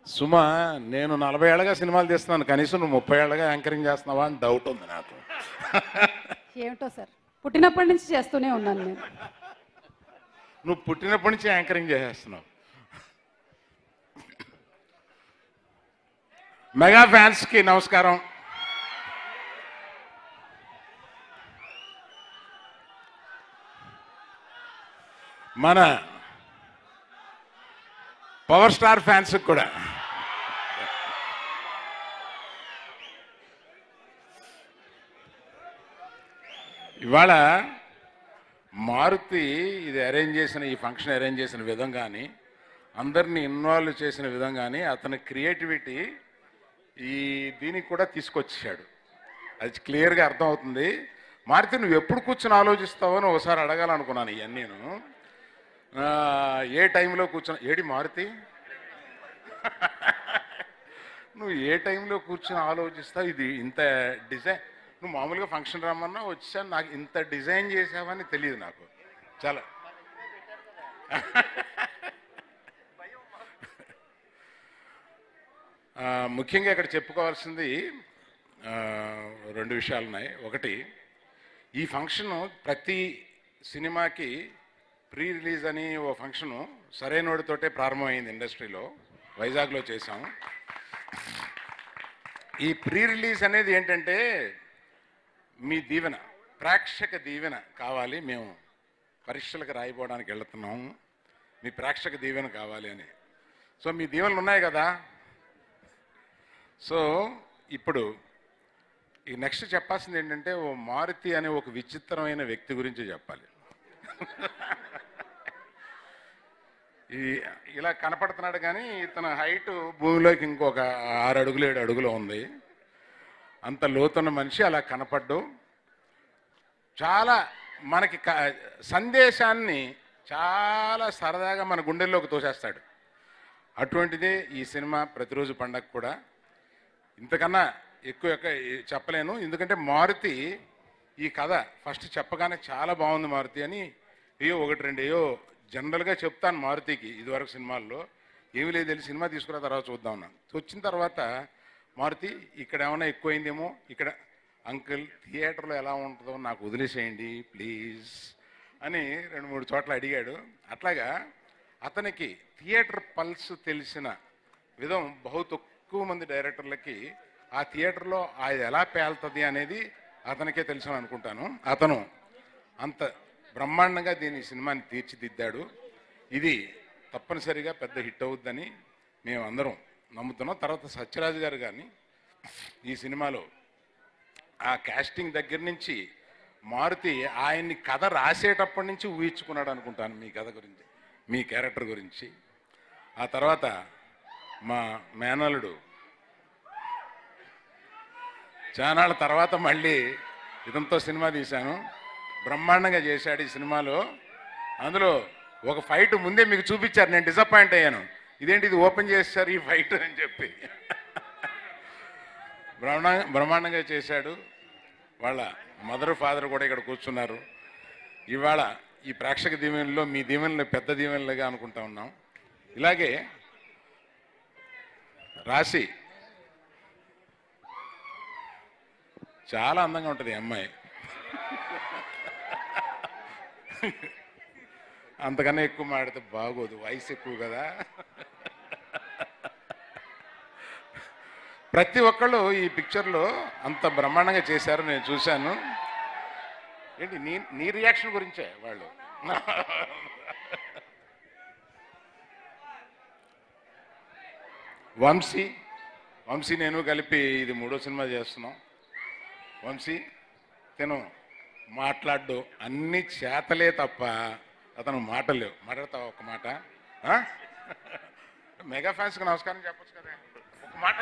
సుమ నేను నలభై ఏళ్ళగా సినిమాలు తీస్తున్నాను కనీసం నువ్వు ముప్పై ఏళ్ళగా యాంకరింగ్ చేస్తున్నావా అని డౌట్ ఉంది నాకు ఏమిటో సార్ పుట్టినప్పటి నుంచి చేస్తూనే ఉన్నాను నేను నువ్వు పుట్టినప్పటి నుంచి యాంకరింగ్ చేసేస్తున్నావు మెగా ఫ్యాన్స్కి నమస్కారం మన పవర్ స్టార్ ఫ్యాన్స్కి కూడా ఇవాళ మారుతి ఇది అరేంజ్ చేసిన ఈ ఫంక్షన్ అరేంజ్ చేసిన విధం కానీ అందరినీ ఇన్వాల్వ్ చేసిన విధం కానీ అతని క్రియేటివిటీ ఈ దీనికి కూడా తీసుకొచ్చాడు అది క్లియర్గా అర్థమవుతుంది మారుతి నువ్వు ఎప్పుడు కూర్చొని ఆలోచిస్తావో అని ఒకసారి అడగాలనుకున్నాను ఇవన్నీ నేను ఆ, ఏ టైంలో కూర్చొని ఏడి మారుతి నువ్వు ఏ టైంలో కూర్చొని ఆలోచిస్తావు ఇది ఇంత డిజైన్ నువ్వు మామూలుగా ఫంక్షన్ రమ్మన్నా వచ్చాను నాకు ఇంత డిజైన్ చేసావని తెలియదు నాకు చాలా ఆ, ముఖ్యంగా ఇక్కడ చెప్పుకోవాల్సింది ఆ, రెండు విషయాలు ఉన్నాయి ఒకటి ఈ ఫంక్షన్ ప్రతి సినిమాకి ప్రీ రిలీజ్ అని ఓ ఫంక్షను సరైనోడితోటే ప్రారంభమైంది ఇండస్ట్రీలో వైజాగ్లో చేసాం ఈ ప్రీ రిలీజ్ అనేది ఏంటంటే మీ దీవెన ప్రేక్షక దీవెన కావాలి మేము పరీక్షలకు రాయిపోవడానికి వెళ్తున్నాము మీ ప్రేక్షక దీవెన కావాలి అని సో మీ దీవెనలు ఉన్నాయి కదా సో ఇప్పుడు ఈ నెక్స్ట్ చెప్పాల్సింది ఏంటంటే ఓ మారుతి అనే ఒక విచిత్రమైన వ్యక్తి గురించి చెప్పాలి ఈ ఇలా కనపడుతున్నాడు కానీ ఇతని హైట్ భూమిలోకి ఇంకొక ఆరు అడుగులు ఏడు అడుగులు ఉంది అంత లోతున్న మనిషి అలా కనపడ్డు చాలా మనకి క- సందేశాన్ని చాలా సరదాగా మన గుండెల్లోకి తోసేస్తాడు అటువంటిదే ఈ సినిమా ప్రతిరోజు పండగ కూడా ఇంతకన్నా ఎక్కువ ఎక్క- చెప్పలేను ఎందుకంటే మారుతి ఈ కథ ఫస్ట్ చెప్పగానే చాలా బాగుంది మారుతి అని ఏయో ఒకటి రెండు ఏయో జనరల్గా చెప్తాను మారుతికి ఇదివరకు సినిమాల్లో ఏమీ లేదు తెలిసి సినిమా తీసుకున్న తర్వాత చూద్దాం అన్నాను వచ్చిన తర్వాత మారుతి ఇక్కడ ఏమైనా ఎక్కువైందేమో ఇక్కడ అంకుల్ థియేటర్లో ఎలా ఉంటుందో నాకు వదిలేసేయండి ప్లీజ్ అని రెండు మూడు చోట్ల అడిగాడు అట్లాగా అతనికి థియేటర్ పల్స్ తెలిసిన విధం బహు తక్కువ మంది డైరెక్టర్లకి ఆ థియేటర్లో అది ఎలా పేలుతుంది అనేది అతనికే తెలుసు అని అనుకుంటాను అతను అంత బ్రహ్మాండంగా దీని సినిమాని తీర్చిదిద్దాడు ఇది తప్పనిసరిగా పెద్ద హిట్ అవుద్దని మేము అందరం నమ్ముతున్నాం తర్వాత సత్యరాజు గారు కానీ ఈ సినిమాలో ఆ కాస్టింగ్ దగ్గర నుంచి మారుతి ఆయన్ని కథ రాసేటప్పటి నుంచి ఊహించుకున్నాడు అనుకుంటాను మీ కథ గురించి మీ క్యారెక్టర్ గురించి ఆ తర్వాత మా మేనలుడు చానాళ్ళ తర్వాత మళ్ళీ ఇదంతో సినిమా తీశాను బ్రహ్మాండంగా చేశాడు ఈ సినిమాలో అందులో ఒక ఫైట్ ముందే మీకు చూపించారు నేను డిసప్పాయింట్ అయ్యాను ఇదేంటి ఇది ఓపెన్ చేశారు ఈ ఫైట్ అని చెప్పి బ్రహ్మాండ బ్రహ్మాండంగా చేశాడు వాళ్ళ మదర్ ఫాదర్ కూడా ఇక్కడ కూర్చున్నారు ఇవాళ ఈ ప్రేక్షక దీవెనలో మీ దీవెనలు పెద్ద దీవెనలుగా అనుకుంటా ఉన్నాం ఇలాగే రాశి చాలా అందంగా ఉంటుంది ఈ అమ్మాయి అంతకన్నా ఎక్కువ మాడితే బాగోదు వయసు ఎక్కువ కదా ప్రతి ఒక్కళ్ళు ఈ పిక్చర్లో అంత బ్రహ్మాండంగా చేశారు నేను చూశాను ఏంటి నీ నీ రియాక్షన్ గురించే వాళ్ళు వంశీ వంశీ నేను కలిపి ఇది మూడో సినిమా చేస్తున్నాం వంశీ తిను మాట్లాడు అన్ని చేతలే తప్ప అతను మాటలేవు మాట్లాడతావా ఒక మాట ఆ? మెగా ఫ్యాన్స్కి నమస్కారం చెప్పొచ్చు కదా ఒక మాట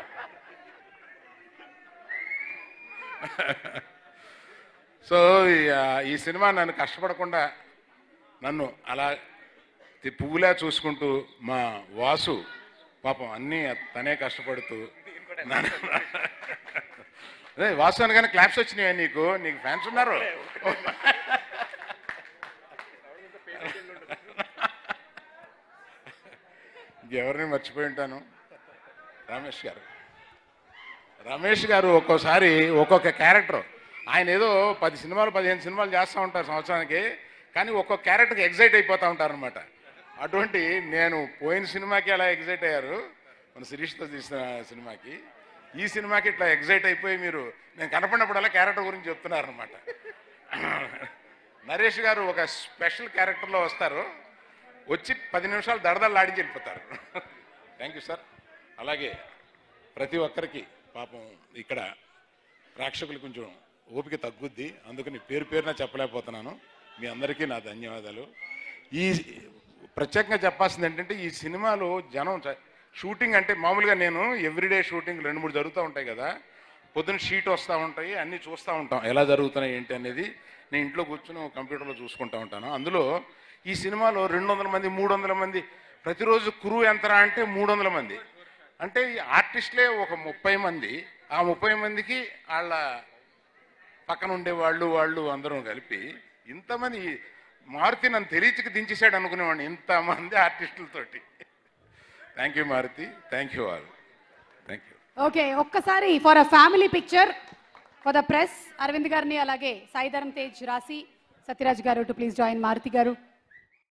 సో ఈ- ఆ, ఈ సినిమా నన్ను కష్టపడకుండా నన్ను అలా తి- పువ్వులా చూసుకుంటూ మా వాసు పాపం అన్నీ తనే కష్టపడుతూ నన్ను- అదే వాసు అనగానే క్లాప్స్ వచ్చినాయి నీకు నీకు ఫ్యాన్స్ ఉన్నారు ఎవరిని మర్చిపోయి ఉంటాను రమేష్ గారు రమేష్ గారు ఒక్కోసారి ఒక్కొక్క క్యారెక్టర్ ఆయన ఏదో పది సినిమాలు పదిహేను సినిమాలు చేస్తూ ఉంటారు సంవత్సరానికి కానీ ఒక్కొక్క క్యారెక్టర్కి ఎగ్జైట్ అయిపోతూ ఉంటారు అనమాట అటువంటి నేను పోయిన సినిమాకి అలా ఎగ్జైట్ అయ్యారు మన శిరీష్తో తీసిన సినిమాకి ఈ సినిమాకి ఇట్లా ఎగ్జైట్ అయిపోయి మీరు నేను కనపడినప్పుడల్లా క్యారెక్టర్ గురించి చెప్తున్నారు అనమాట నరేష్ గారు ఒక స్పెషల్ క్యారెక్టర్లో వస్తారు వచ్చి పది నిమిషాలు దడదల్లాడించి వెళ్ళిపోతారు థ్యాంక్ యూ సార్ అలాగే ప్రతి ఒక్కరికి పాపం ఇక్కడ ప్రేక్షకులు కొంచెం ఓపిక తగ్గుద్ది అందుకని పేరు పేరున చెప్పలేకపోతున్నాను మీ అందరికీ నా ధన్యవాదాలు ఈ ప్రత్యేకంగా చెప్పాల్సింది ఏంటంటే ఈ సినిమాలో జనం చ- షూటింగ్ అంటే మామూలుగా నేను ఎవ్రీడే షూటింగ్ రెండు మూడు జరుగుతూ ఉంటాయి కదా పొద్దున్న షీట్ వస్తూ ఉంటాయి అన్నీ చూస్తూ ఉంటాం ఎలా జరుగుతున్నాయి ఏంటి అనేది నేను ఇంట్లో కూర్చుని కంప్యూటర్లో చూసుకుంటూ ఉంటాను అందులో ఈ సినిమాలో రెండు వందల మంది మూడు వందల మంది ప్రతిరోజు కురు ఎంతరా అంటే మూడు వందల మంది అంటే ఈ ఆర్టిస్టులే ఒక ముప్పై మంది ఆ ముప్పై మందికి వాళ్ళ పక్కన ఉండే వాళ్ళు వాళ్ళు అందరం కలిపి ఇంతమంది మారుతి నన్ను తెలియచికి దించేశాడు అనుకునేవాడిని ఇంతమంది ఆర్టిస్టులతోటి thank you Maruthi thank you all thank you okay ఒక్కసారి for a family picture for the press Aravind గారిని అలాగే సాయిధరం తేజ్ రాసి సత్యరాజ్ గారు టు ప్లీజ్ జాయిన్ మారుతి గారు